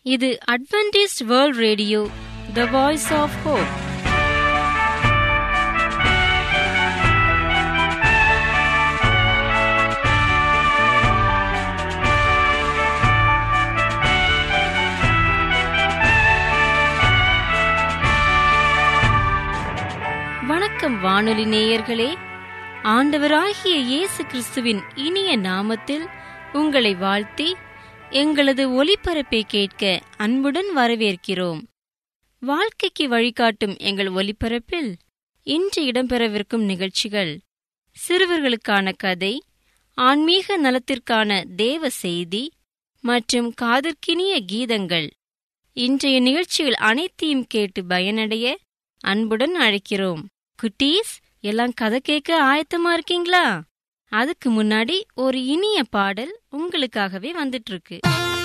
இது Adventist world radio the voice of hope வணக்கம் வானொலி நேயர்களே ஆண்டவராகிய இயேசு கிறிஸ்துவின் இனிய நாமத்தில் உங்களை வாழ்த்தி எங்களது ஒலிபரப்பை கேட்க அன்புடன் வரவேற்கிறோம் வாழ்க்கைக்கு வழிகாட்டும் எங்கள் ஒலிபரப்பில் இன்று இடம்பெறவிருக்கும் நிகழ்ச்சிகள் சிறுவர்களுக்கான கதை ஆன்மீக நலத்திற்கான தேவ செய்தி மற்றும் காதற்கினிய கீதங்கள் இன்றைய நிகழ்ச்சிகள் அனைத்தையும் கேட்டு பயனடைய அன்புடன் அழைக்கிறோம் குட்டீஸ் எல்லாம் கதை கேட்க ஆயத்தமா இருக்கீங்களா அதுக்கு முன்னாடி ஒரு இனிய பாடல் உங்களுக்காகவே வந்துட்டு இருக்கு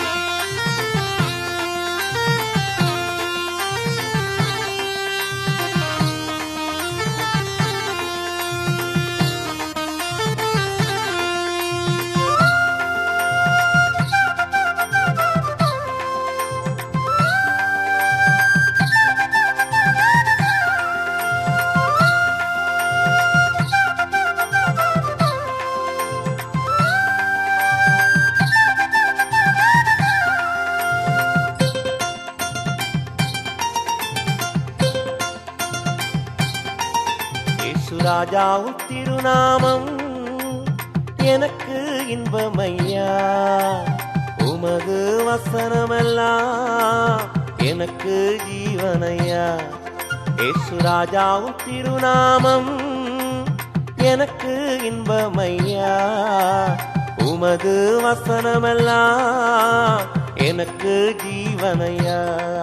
ராஜாவும் திருநாமம் எனக்கு இன்பமையா உமது வசனமெல்லாம் எனக்கு ஜீவனையா ஏசு ராஜாவும் திருநாமம் எனக்கு இன்பமையா உமது வசனமெல்லாம் எனக்கு ஜீவனையா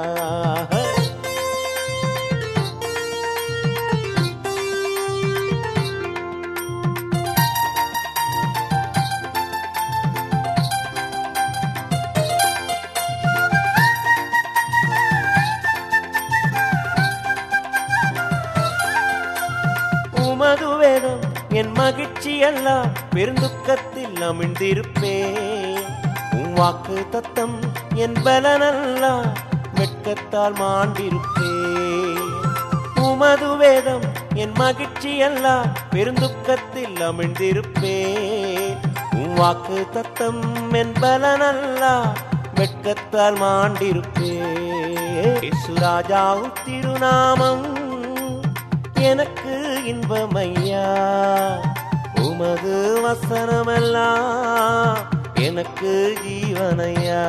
உமது வேதம் என் மகிழ்ச்சி எல்லாம் பெருந்துக்கத்தில் அமிழ்ந்திருப்பே உன் வாக்கு தத்தம் என் பலனெல்லாம் வெட்கத்தால் மாண்டிருப்பே உமது வேதம் என் மகிழ்ச்சி எல்லாம் பெருந்துக்கத்தில் அமிழ்ந்திருப்பே உன் வாக்கு தத்தம் என் பலனெல்லாம் வெட்கத்தால் மாண்டிருப்பே சுராஜாவும் திருநாமம் எனக்கு இன்பமையா உமது வசனமெல்லாம் எனக்கு ஜீவனையா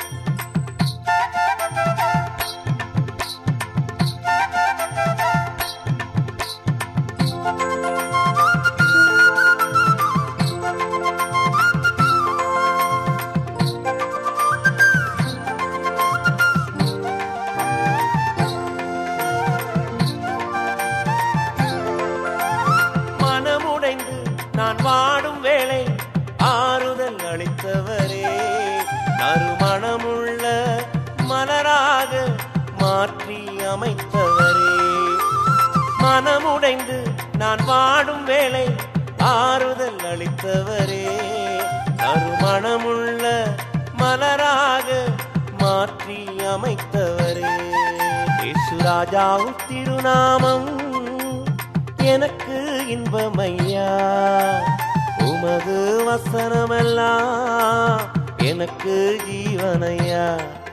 மனமுடைந்து நான் வாடும் வேளை ஆறுதல் அளித்தவரே நறுமணமுள்ள மலராக மாற்றி அமைத்தவரே மனமுடைந்து நான் வாடும் வேளை ஆறுதல் அளித்தவரே நறுமணமுள்ள மலராக மாற்றி அமைத்தவரே ராஜாவும் திருநாமம் எனக்கு இன்பமையா உமது வசனமெல்லாம் எனக்கு ஜீவனையா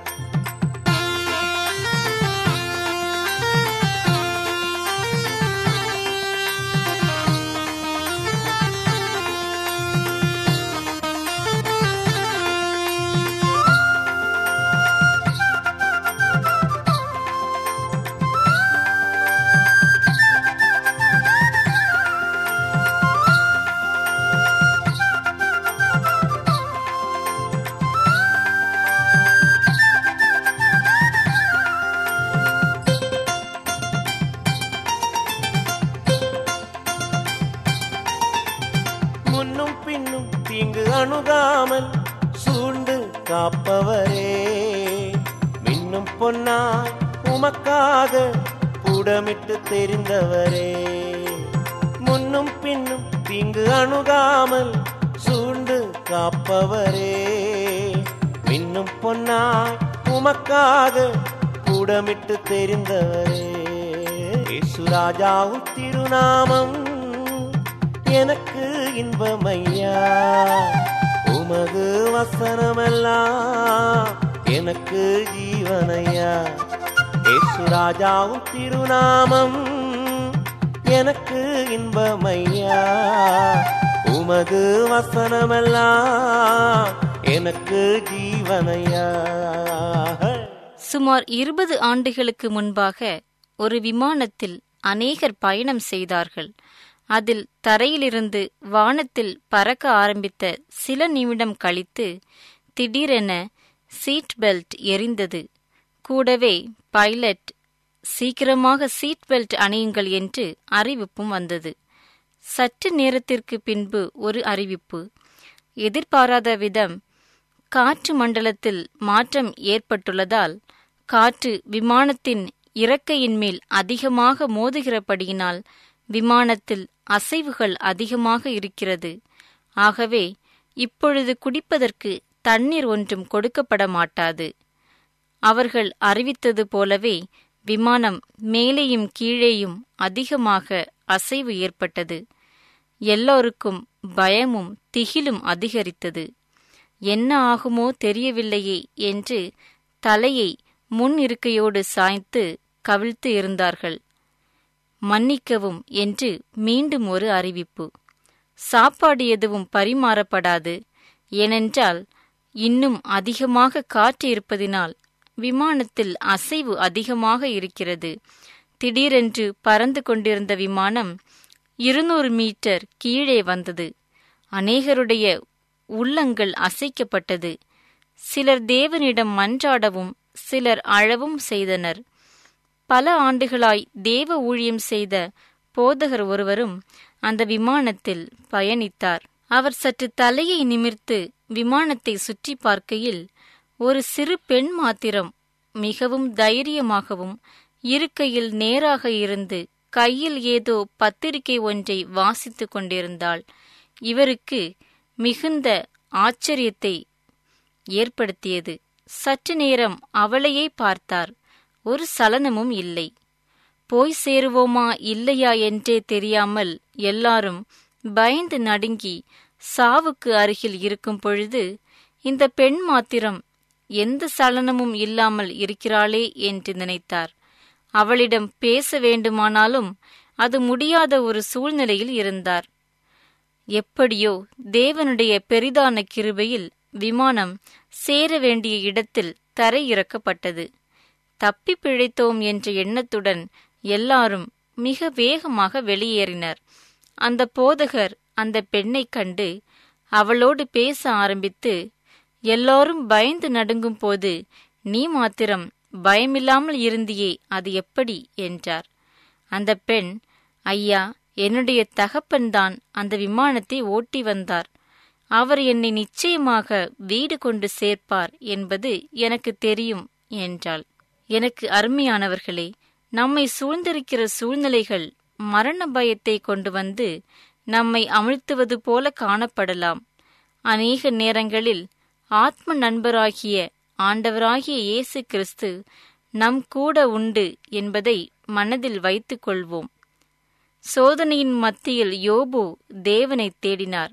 முன்னும் பின்னும் தீங்கு அணுகாமல் சூழ்ந்து காப்பவரே மின்னும் பொன்னாய் உமக்காக புடமிட்டு தெரிந்தவரே முன்னும் பின்னும் தீங்கு அணுகாமல் சூழ்ந்து காப்பவரே மின்னும் பொன்னாய் உம உமக்காக புடமிட்டு தெரிந்தவரே இசுராஜாவும் திருநாமம் எனக்கு இன்பமையா உமது வசனமெல்லாம் எனக்கு ஜீவனையா இசுராஜாவும் திருநாமம் எனக்கு இன்பமையா உமது வசனமெல்லாம் எனக்கு ஜீவனையா சுமார் இருபது ஆண்டுகளுக்கு முன்பாக ஒரு விமானத்தில் அநேகர் பயணம் செய்தார்கள் அதில் தரையிலிருந்து வானத்தில் பறக்க ஆரம்பித்த சில நிமிடம் கழித்து திடீரென சீட் பெல்ட் எரிந்தது கூடவே பைலட் சீக்கிரமாக சீட் பெல்ட் அணியுங்கள் என்று அறிவிப்பும் வந்தது சற்று நேரத்திற்கு பின்பு ஒரு அறிவிப்பு எதிர்பாராத விதம் காற்று மண்டலத்தில் மாற்றம் ஏற்பட்டுள்ளதால் காற்று விமானத்தின் இறக்கையின் மேல் அதிகமாக மோதுகிறபடியினால் விமானத்தில் அசைவுகள் அதிகமாக இருக்கிறது ஆகவே இப்பொழுது குடிப்பதற்கு தண்ணீர் ஒன்றும் கொடுக்கப்பட மாட்டாது அவர்கள் அறிவித்தது போலவே விமானம் மேலேயும் கீழேயும் அதிகமாக அசைவு ஏற்பட்டது எல்லோருக்கும் பயமும் திகிலும் அதிகரித்தது என்ன ஆகுமோ தெரியவில்லையே என்று தலையை முன் இருக்கையோடு சாய்த்து கவிழ்த்து இருந்தார்கள் மன்னிக்கவும் என்று மீண்டும் ஒரு அறிவிப்பு சாப்பாடு எதுவும் பரிமாறப்படாது ஏனென்றால் இன்னும் அதிகமாக காற்று இருப்பதினால் விமானத்தில் அசைவு அதிகமாக இருக்கிறது திடீரென்று பறந்து கொண்டிருந்த விமானம் இருநூறு மீட்டர் கீழே வந்தது அநேகருடைய உள்ளங்கள் அசைக்கப்பட்டது சிலர் தேவனிடம் மன்றாடவும் சிலர் அழவும் செய்தனர் பல ஆண்டுகளாய் தேவ ஊழியம் செய்த போதகர் ஒருவரும் அந்த விமானத்தில் பயணித்தார் அவர் சற்று தலையை நிமிர்த்து விமானத்தை சுற்றி பார்க்கையில் ஒரு சிறு பெண் மாத்திரம் மிகவும் தைரியமாகவும் இருக்கையில் நேராக இருந்து கையில் ஏதோ பத்திரிகை ஒன்றை வாசித்துக் கொண்டிருந்தாள் இவருக்கு மிகுந்த ஆச்சரியத்தை ஏற்படுத்தியது சற்று நேரம் அவளையே பார்த்தார் ஒரு சலனமும் இல்லை போய் சேருவோமா இல்லையா என்றே தெரியாமல் எல்லாரும் பயந்து நடுங்கி சாவுக்கு அருகில் இருக்கும் பொழுது இந்த பெண் மாத்திரம் எந்த சலனமும் இல்லாமல் இருக்கிறாளே என்று நினைத்தார் அவளிடம் பேச வேண்டுமானாலும் அது முடியாத ஒரு சூழ்நிலையில் இருந்தார் எப்படியோ தேவனுடைய பெரிதான கிருபையில் விமானம் சேர வேண்டிய இடத்தில் தரையிறக்கப்பட்டது தப்பி பிழைத்தோம் என்ற எண்ணத்துடன் எல்லாரும் மிக வேகமாக வெளியேறினர் அந்த போதகர் அந்த பெண்ணைக் கண்டு அவளோடு பேச ஆரம்பித்து எல்லாரும் பயந்து நடுங்கும் போது நீ மாத்திரம் பயமில்லாமல் இருந்தியே அது எப்படி என்றார் அந்த பெண் ஐயா என்னுடைய தகப்பன்தான் அந்த விமானத்தை ஓட்டி வந்தார் அவர் என்னை நிச்சயமாக வீடு கொண்டு சேர்ப்பார் என்பது எனக்கு தெரியும் என்றாள் எனக்கு அருமையானவர்களே நம்மை சூழ்ந்திருக்கிற சூழ்நிலைகள் மரண பயத்தை கொண்டு வந்து நம்மை அமிழ்த்துவது போல காணப்படலாம் அநேக நேரங்களில் ஆத்ம நண்பராகிய ஆண்டவராகிய இயேசு கிறிஸ்து நம் கூட உண்டு என்பதை மனதில் வைத்துக் கொள்வோம் சோதனையின் மத்தியில் யோபு தேவனை தேடினார்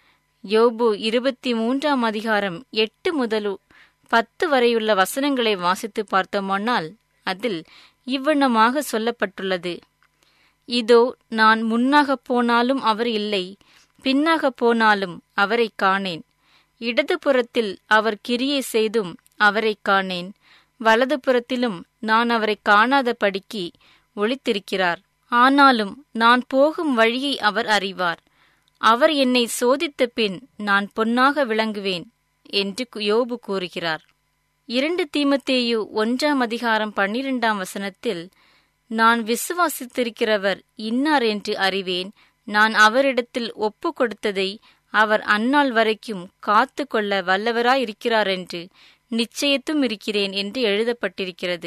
யோபு இருபத்தி மூன்றாம் அதிகாரம் எட்டு முதல் பத்து வரையுள்ள வசனங்களை வாசித்து பார்த்தோமானால் அதில் இவ்வண்ணமாக சொல்லப்பட்டுள்ளது இதோ நான் முன்னாக போனாலும் அவர் இல்லை பின்னாக போனாலும் அவரை காணேன் இடதுபுறத்தில் அவர் கிரியை செய்தும் அவரை காணேன் வலதுபுறத்திலும் நான் அவரை காணாதபடிக்கு ஒளித்திருக்கிறார் ஆனாலும் நான் போகும் வழியை அவர் அறிவார் அவர் என்னை சோதித்த பின் நான் பொன்னாக விளங்குவேன் என்று யோபு கூறுகிறார் இரண்டு தீமத்தேயு ஒன்றாம் அதிகாரம் பன்னிரெண்டாம் வசனத்தில் நான் விசுவாசித்திருக்கிறவர் இன்னார் என்று அறிவேன் நான் அவரிடத்தில் ஒப்பு கொடுத்ததை அவர் அந்நாள் வரைக்கும் காத்து கொள்ள வல்லவராயிருக்கிறார் என்று நிச்சயத்தும் இருக்கிறேன் என்று எழுதப்பட்டிருக்கிறது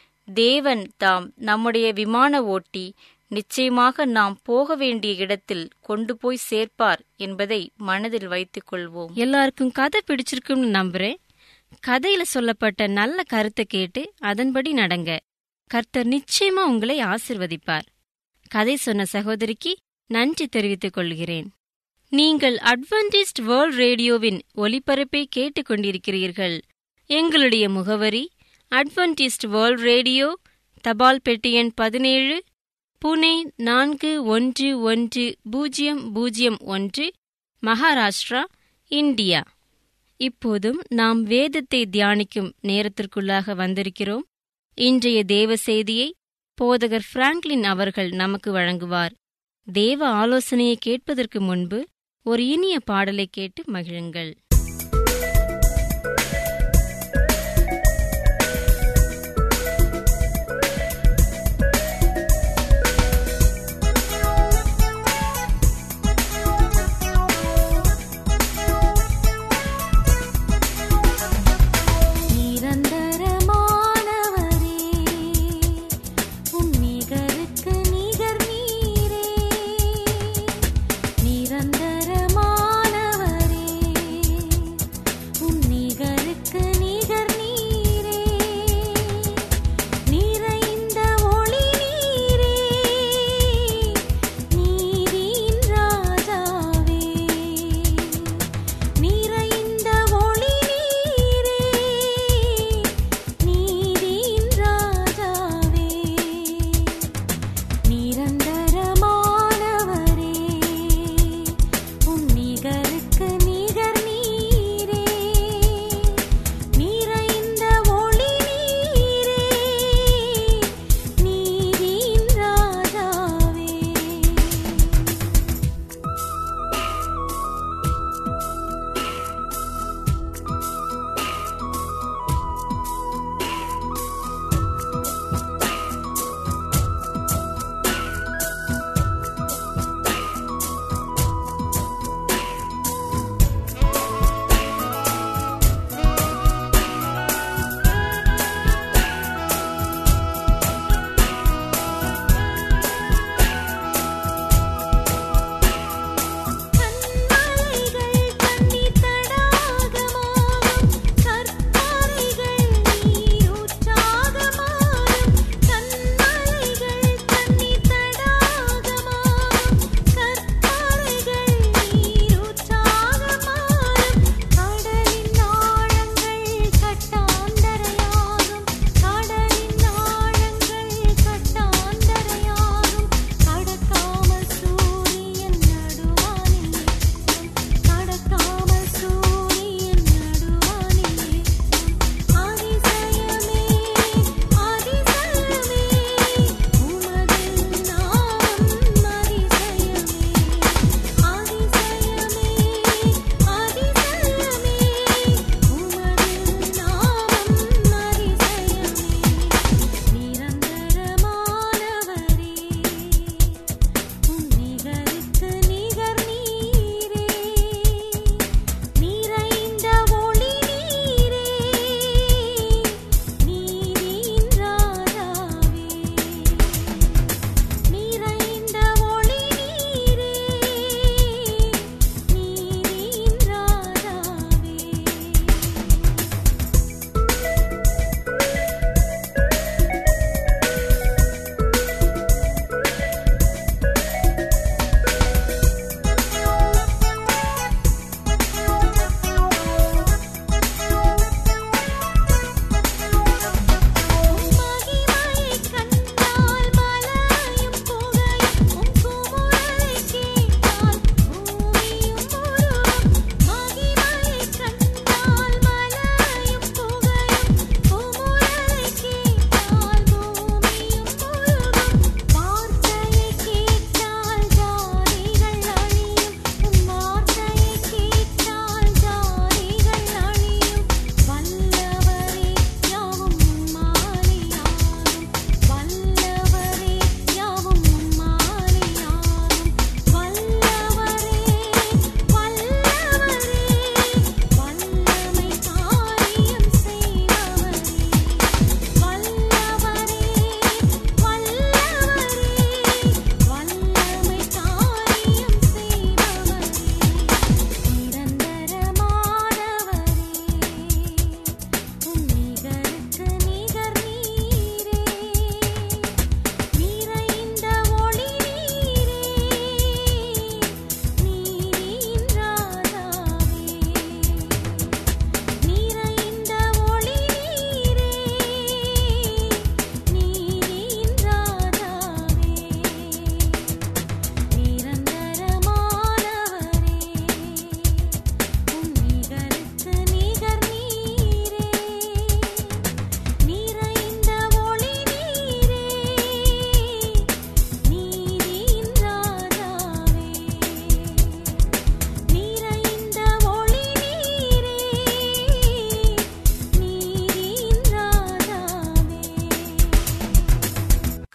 தேவன் தாம் நம்முடைய விமான ஓட்டி நிச்சயமாக நாம் போக வேண்டிய இடத்தில் கொண்டு போய் சேர்ப்பார் என்பதை மனதில் வைத்துக் கொள்வோம் எல்லாருக்கும் கதை பிடிச்சிருக்கும்னு நம்புறேன் கதையில சொல்லப்பட்ட நல்ல கருத்தை கேட்டு அதன்படி நடங்க கர்த்தர் நிச்சயமா உங்களை ஆசிர்வதிப்பார் கதை சொன்ன சகோதரிக்கு நன்றி தெரிவித்துக் கொள்கிறேன் நீங்கள் அட்வென்டிஸ்ட் வேர்ல்ட் ரேடியோவின் ஒலிபரப்பை கேட்டுக்கொண்டிருக்கிறீர்கள் எங்களுடைய முகவரி அட்வென்டிஸ்ட் வேர்ல்ட் ரேடியோ தபால் பெட்டி எண் பதினேழு புனே நான்கு ஒன்று ஒன்று பூஜ்ஜியம் பூஜ்ஜியம் ஒன்று மகாராஷ்டிரா இந்தியா இப்போதும் நாம் வேதத்தை தியானிக்கும் நேரத்திற்குள்ளாக வந்திருக்கிறோம் இன்றைய தேவ செய்தியை போதகர் பிராங்க்லின் அவர்கள் நமக்கு வழங்குவார் தேவ ஆலோசனையை கேட்பதற்கு முன்பு ஒரு இனிய பாடலை கேட்டு மகிழுங்கள் நிரந்தரமானவரே உம் நிகருக்கு நிகர் நீரே நிரந்தரமானவரே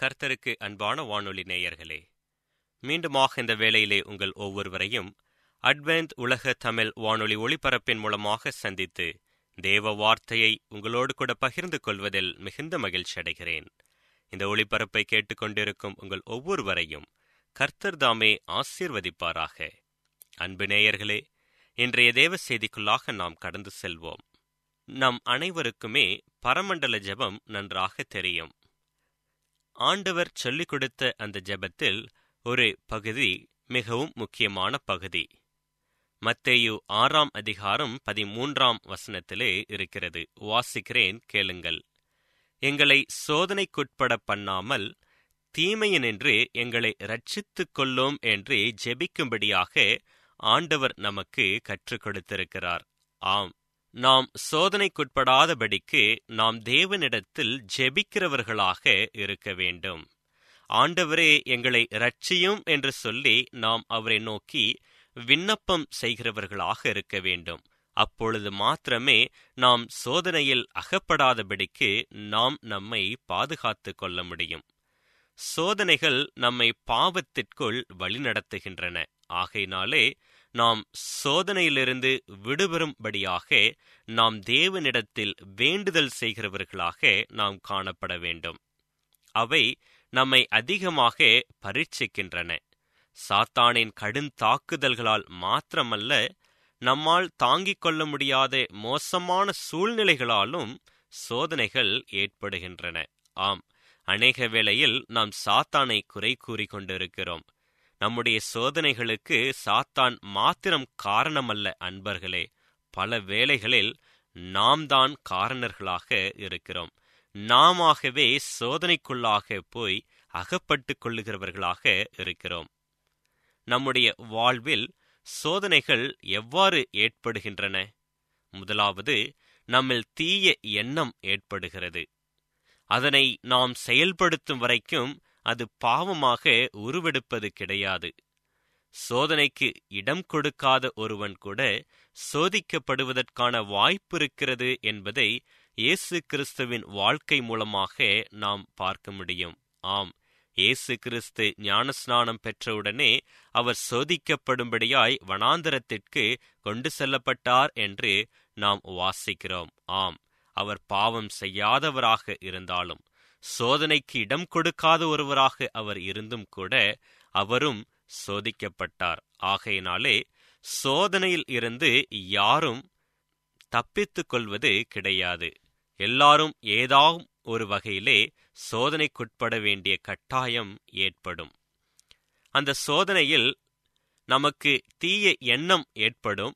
கர்த்தருக்கு அன்பான வானொலி நேயர்களே மீண்டுமாக இந்த வேளையிலே உங்கள் ஒவ்வொருவரையும் அட்வென்த் உலக தமிழ் வானொலி ஒளிபரப்பின் மூலமாக சந்தித்து தேவ வார்த்தையை உங்களோடு கூட பகிர்ந்து கொள்வதில் மிகுந்த மகிழ்ச்சி அடைகிறேன் இந்த ஒளிபரப்பை கேட்டுக்கொண்டிருக்கும் உங்கள் ஒவ்வொருவரையும் கர்த்தர் தாமே ஆசீர்வதிப்பாராக அன்பு நேயர்களே இன்றைய தேவ செய்திக்குள்ளாக நாம் கடந்து செல்வோம் நம் அனைவருக்குமே பரமண்டல ஜெபம் நன்றாக தெரியும் ஆண்டவர் சொல்லிக் கொடுத்த அந்த ஜெபத்தில் ஒரு பகுதி மிகவும் முக்கியமான பகுதி மத்தேயு ஆறாம் அதிகாரம் பதிமூன்றாம் வசனத்திலே இருக்கிறது வாசிக்கிறேன் கேளுங்கள் எங்களை சோதனைக்குட்பட பண்ணாமல் தீமையினின்று எங்களை ரட்சித்துக் கொள்ளோம் என்று ஜெபிக்கும்படியாக ஆண்டவர் நமக்கு கற்றுக் கொடுத்திருக்கிறார் ஆம் நாம் சோதனைக்குட்படாதபடிக்கு நாம் தேவனிடத்தில் ஜெபிக்கிறவர்களாக இருக்க வேண்டும் ஆண்டவரே எங்களை ரட்சியும் என்று சொல்லி நாம் அவரை நோக்கி விண்ணப்பம் செய்கிறவர்களாக இருக்க வேண்டும் அப்பொழுது மாத்திரமே நாம் சோதனையில் அகப்படாதபடிக்கு நாம் நம்மை பாதுகாத்துக் கொள்ள முடியும் சோதனைகள் நம்மை பாவத்திற்குள் வழிநடத்துகின்றன ஆகையினாலே நாம் சோதனையிலிருந்து விடுபெறும்படியாக நாம் தேவனிடத்தில் வேண்டுதல் செய்கிறவர்களாக நாம் காணப்பட வேண்டும் அவை நம்மை அதிகமாக பரீட்சிக்கின்றன சாத்தானின் கடும் தாக்குதல்களால் மாத்திரமல்ல நம்மால் தாங்கிக் கொள்ள முடியாத மோசமான சூழ்நிலைகளாலும் சோதனைகள் ஏற்படுகின்றன ஆம் அநேக வேளையில் நாம் சாத்தானை குறை கூறிக் கொண்டிருக்கிறோம் நம்முடைய சோதனைகளுக்கு சாத்தான் மாத்திரம் காரணமல்ல அன்பர்களே பல வேளைகளில் நாம் தான் காரணர்களாக இருக்கிறோம் நாமாகவே சோதனைக்குள்ளாக போய் அகப்பட்டுக் கொள்ளுகிறவர்களாக இருக்கிறோம் நம்முடைய வாழ்வில் சோதனைகள் எவ்வாறு ஏற்படுகின்றன முதலாவது நம்மில் தீய எண்ணம் ஏற்படுகிறது அதனை நாம் செயல்படுத்தும் வரைக்கும் அது பாவமாக உருவெடுப்பது கிடையாது சோதனைக்கு இடம் கொடுக்காத ஒருவன் கூட சோதிக்கப்படுவதற்கான வாய்ப்பு இருக்கிறது என்பதை இயேசு கிறிஸ்துவின் வாழ்க்கை மூலமாக நாம் பார்க்க முடியும் ஆம் இயேசு கிறிஸ்து ஞானஸ்நானம் பெற்றவுடனே அவர் சோதிக்கப்படும்படியாய் வனாந்தரத்திற்கு கொண்டு செல்லப்பட்டார் என்று நாம் வாசிக்கிறோம் ஆம் அவர் பாவம் செய்யாதவராக இருந்தாலும் சோதனைக்கு இடம் கொடுக்காத ஒருவராக அவர் இருந்தும் கூட அவரும் சோதிக்கப்பட்டார் ஆகையினாலே சோதனையில் இருந்து யாரும் தப்பித்துக் கொள்வது கிடையாது எல்லாரும் ஏதாவும் ஒரு வகையிலே சோதனைக்குட்பட வேண்டிய கட்டாயம் ஏற்படும் அந்த சோதனையில் நமக்கு தீய எண்ணம் ஏற்படும்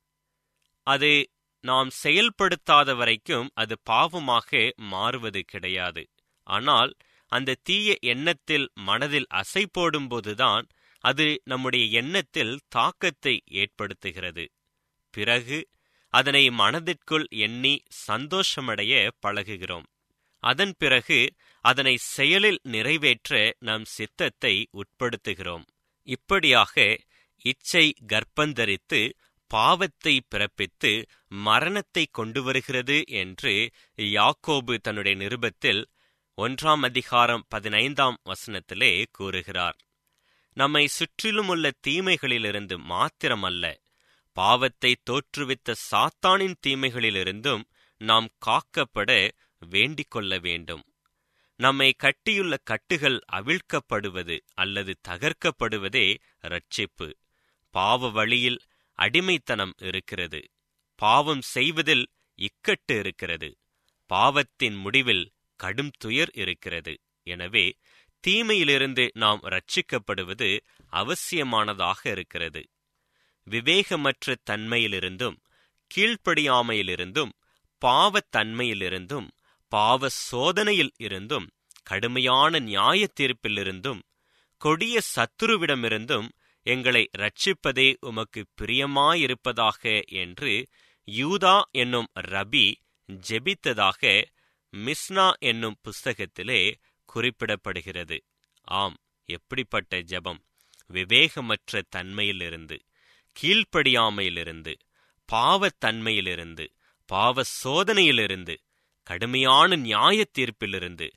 அது நாம் செயல்படுத்தாத வரைக்கும் அது பாவமாக மாறுவது கிடையாது ஆனால் அந்த தீய எண்ணத்தில் மனதில் அசை போடும்போதுதான் அது நம்முடைய எண்ணத்தில் தாக்கத்தை ஏற்படுத்துகிறது பிறகு அதனை மனதிற்குள் எண்ணி சந்தோஷமடைய பழகுகிறோம் அதன் பிறகு அதனை செயலில் நிறைவேற்ற நம் சித்தத்தை உட்படுத்துகிறோம் இப்படியாக இச்சை கர்ப்பந்தரித்து பாவத்தை பிறப்பித்து மரணத்தை கொண்டு வருகிறது என்று யாக்கோபு தன்னுடைய நிருபத்தில் ஒன்றாம் அதிகாரம் பதினைந்தாம் வசனத்திலே கூறுகிறார் நம்மை சுற்றிலுமுள்ள தீமைகளிலிருந்து மாத்திரமல்ல பாவத்தை தோற்றுவித்த சாத்தானின் தீமைகளிலிருந்தும் நாம் காக்கப்பட வேண்டிக் கொள்ள வேண்டும் நம்மை கட்டியுள்ள கட்டுகள் அவிழ்க்கப்படுவது அல்லது தகர்க்கப்படுவதே ரட்சிப்பு பாவ வழியில் அடிமைத்தனம் இருக்கிறது பாவம் செய்வதில் இக்கட்டு இருக்கிறது பாவத்தின் முடிவில் கடும் துயர் இருக்கிறது எனவே தீமையிலிருந்து நாம் ரட்சிக்கப்படுவது அவசியமானதாக இருக்கிறது விவேகமற்ற தன்மையிலிருந்தும் கீழ்ப்படியாமையிலிருந்தும் பாவத்தன்மையிலிருந்தும் பாவ சோதனையில் இருந்தும் கடுமையான நியாய தீர்ப்பிலிருந்தும் கொடிய சத்துருவிடமிருந்தும் எங்களை ரட்சிப்பதே உமக்கு பிரியமாயிருப்பதாக என்று யூதா என்னும் ரபி ஜெபித்ததாக மிஸ்னா என்னும் புஸ்தகத்திலே குறிப்பிடப்படுகிறது ஆம் எப்படிப்பட்ட ஜெபம் விவேகமற்ற தன்மையிலிருந்து கீழ்ப்படியாமையிலிருந்து பாவத்தன்மையிலிருந்து பாவ சோதனையிலிருந்து கடுமையான நியாய தீர்ப்பிலிருந்து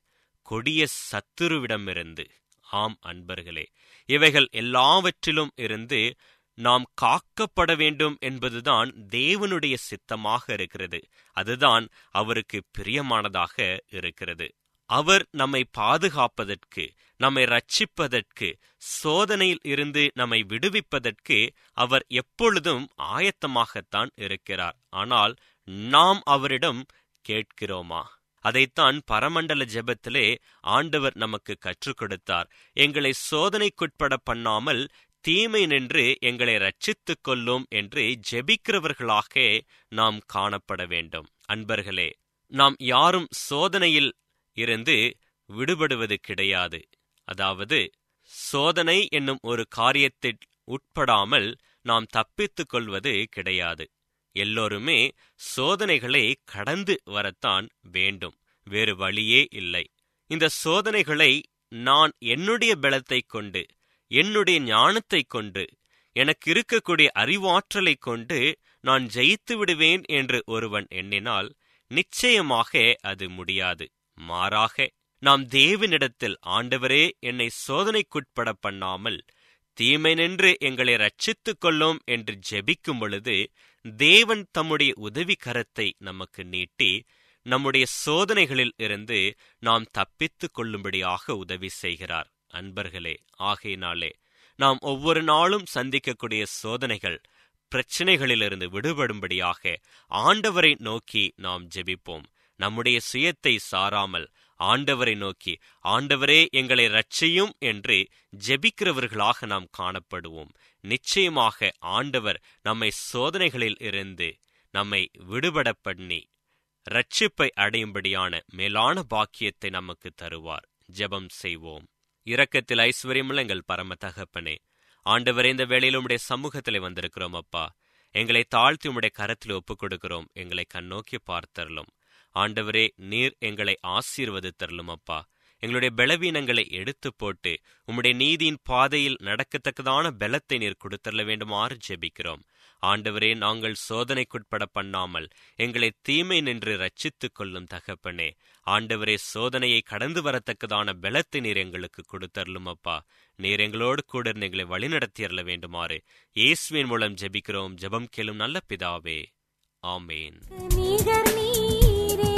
கொடிய சத்துருவிடமிருந்து ஆம் அன்பர்களே இவைகள் எல்லாவற்றிலும் இருந்து நாம் காக்கப்பட வேண்டும் என்பதுதான் தேவனுடைய சித்தமாக இருக்கிறது அதுதான் அவருக்கு பிரியமானதாக இருக்கிறது அவர் நம்மை பாதுகாப்பதற்கு நம்மை ரட்சிப்பதற்கு சோதனையில் இருந்து நம்மை விடுவிப்பதற்கு அவர் எப்பொழுதும் ஆயத்தமாகத்தான் இருக்கிறார் ஆனால் நாம் அவரிடம் கேட்கிறோமா அதைத்தான் பரமண்டல ஜெபத்திலே ஆண்டவர் நமக்கு கற்றுக் கொடுத்தார் எங்களை சோதனைக்குட்பட பண்ணாமல் தீமை நின்று எங்களை ரட்சித்துக் கொள்ளும் என்று ஜெபிக்கிறவர்களாக நாம் காணப்பட வேண்டும் அன்பர்களே நாம் யாரும் சோதனையில் இருந்து விடுபடுவது கிடையாது அதாவது சோதனை என்னும் ஒரு காரியத்தில் உட்படாமல் நாம் தப்பித்துக் கொள்வது கிடையாது எல்லோருமே சோதனைகளை கடந்து வரத்தான் வேண்டும் வேறு வழியே இல்லை இந்த சோதனைகளை நான் என்னுடைய பலத்தைக் கொண்டு என்னுடைய ஞானத்தைக் கொண்டு எனக்கு இருக்கக்கூடிய அறிவாற்றலை கொண்டு நான் ஜெயித்து விடுவேன் என்று ஒருவன் எண்ணினால் நிச்சயமாக அது முடியாது மாறாக நாம் தேவனிடத்தில் ஆண்டவரே என்னை சோதனைக்குட்பட பண்ணாமல் தீமை நின்று எங்களை ரட்சித்துக் கொள்ளும் என்று ஜெபிக்கும் பொழுது தேவன் தம்முடைய உதவி கரத்தை நமக்கு நீட்டி நம்முடைய சோதனைகளில் இருந்து நாம் தப்பித்துக் கொள்ளும்படியாக உதவி செய்கிறார் அன்பர்களே ஆகையினாலே நாம் ஒவ்வொரு நாளும் சந்திக்கக்கூடிய சோதனைகள் பிரச்சனைகளிலிருந்து விடுபடும்படியாக ஆண்டவரை நோக்கி நாம் ஜெபிப்போம் நம்முடைய சுயத்தை சாராமல் ஆண்டவரை நோக்கி ஆண்டவரே எங்களை ரட்சியும் என்று ஜெபிக்கிறவர்களாக நாம் காணப்படுவோம் நிச்சயமாக ஆண்டவர் நம்மை சோதனைகளில் இருந்து நம்மை விடுபட பண்ணி ரட்சிப்பை அடையும்படியான மேலான பாக்கியத்தை நமக்கு தருவார் ஜெபம் செய்வோம் இரக்கத்தில் ஐஸ்வர்யமுள்ள எங்கள் பரம தகப்பனே ஆண்டவர் இந்த வேளையில் உம்முடைய சமூகத்தில் வந்திருக்கிறோம் அப்பா எங்களை தாழ்த்தி உம்முடைய கரத்தில் ஒப்புக் கொடுக்கிறோம் எங்களை கண்ணோக்கி பார்த்தரலும் ஆண்டவரே நீர் எங்களை ஆசீர்வது தரலும் அப்பா எங்களுடைய பலவீனங்களை எடுத்து போட்டு உம்முடைய நீதியின் பாதையில் நடக்கத்தக்கதான பலத்தை நீர் கொடுத்தரல வேண்டுமாறு ஜெபிக்கிறோம் ஆண்டவரே நாங்கள் சோதனைக்குட்பட பண்ணாமல் எங்களை தீமை நின்று ரட்சித்துக் கொள்ளும் தகப்பனே ஆண்டவரே சோதனையை கடந்து வரத்தக்கதான பலத்தை நீர் எங்களுக்கு கொடுத்தரலும் அப்பா நீர் எங்களோடு கூட இருந்து எங்களை வழிநடத்தியறல வேண்டுமாறு இயேசுவின் மூலம் ஜெபிக்கிறோம் ஜெபம் கேளும் நல்ல பிதாவே ஆமேன் நிகர் நீரே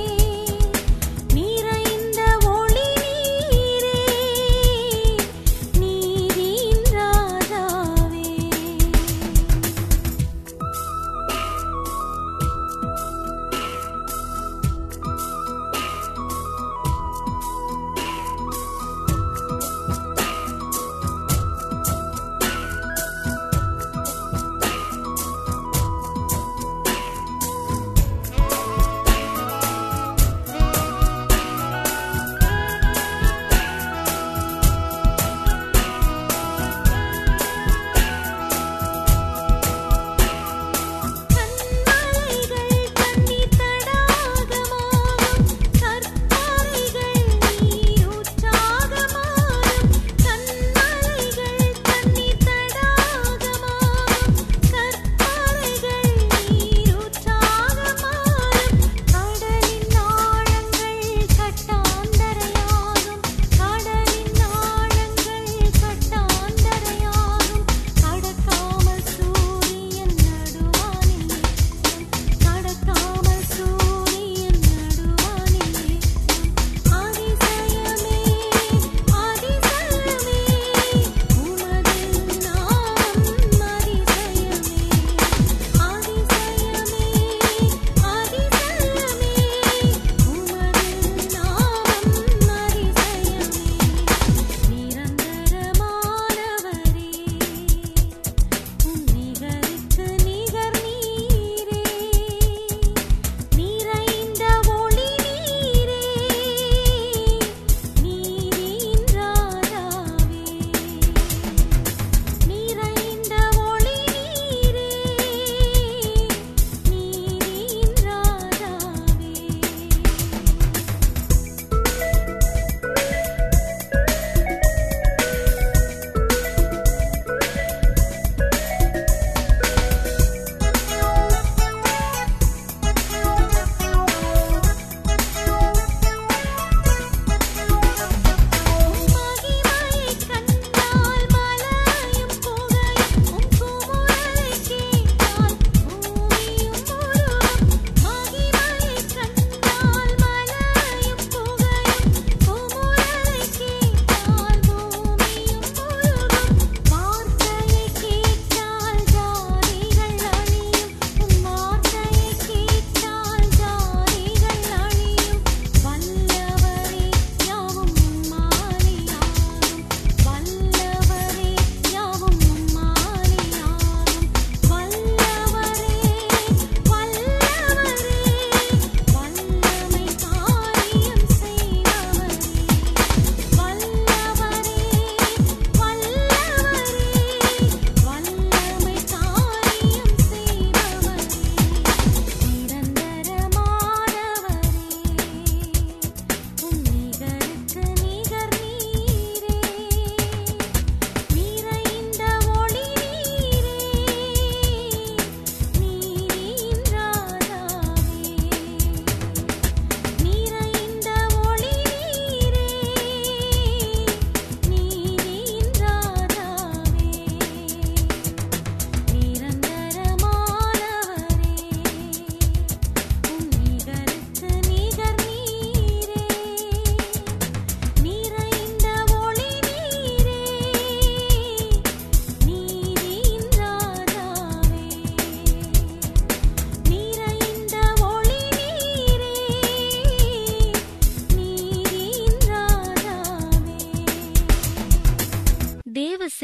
நிறைந்த ஒளி நீரே நீதியின் ராஜாவே ஆ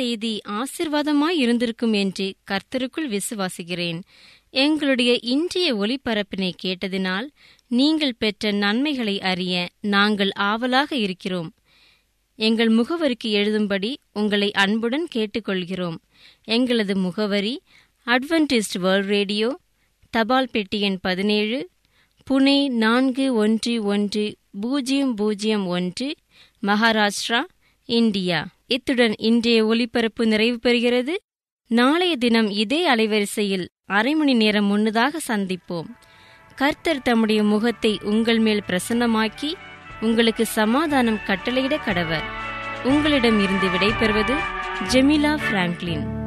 செய்தி ஆசிர்வாதமாய் இருந்திருக்கும் என்று கர்த்தருக்குள் விசுவாசிக்கிறேன் எங்களுடைய இன்றைய ஒளிபரப்பினை கேட்டதினால் நீங்கள் பெற்ற நன்மைகளை அறிய நாங்கள் ஆவலாக இருக்கிறோம் எங்கள் முகவரிக்கு எழுதும்படி உங்களை அன்புடன் கேட்டுக்கொள்கிறோம் எங்களது முகவரி அட்வென்டிஸ்ட் வேர்ல்ட் ரேடியோ தபால் பெட்டி எண் பதினேழு புனே நான்கு ஒன்று ஒன்று பூஜ்ஜியம் பூஜ்ஜியம் ஒன்று மகாராஷ்டிரா இந்தியா இத்துடன் இன்றைய ஒலிபரப்பு நிறைவு பெறுகிறது நாளைய தினம் இதே அலைவரிசையில் அரை மணி நேரம் முன்னதாக சந்திப்போம் கர்த்தர் தம்முடைய முகத்தை உங்கள் மேல் பிரசன்னமாக்கி உங்களுக்கு சமாதானம் கட்டளையிட கடவர் உங்களிடம் இருந்து விடைபெறுவது ஜெமிலா பிராங்க்லின்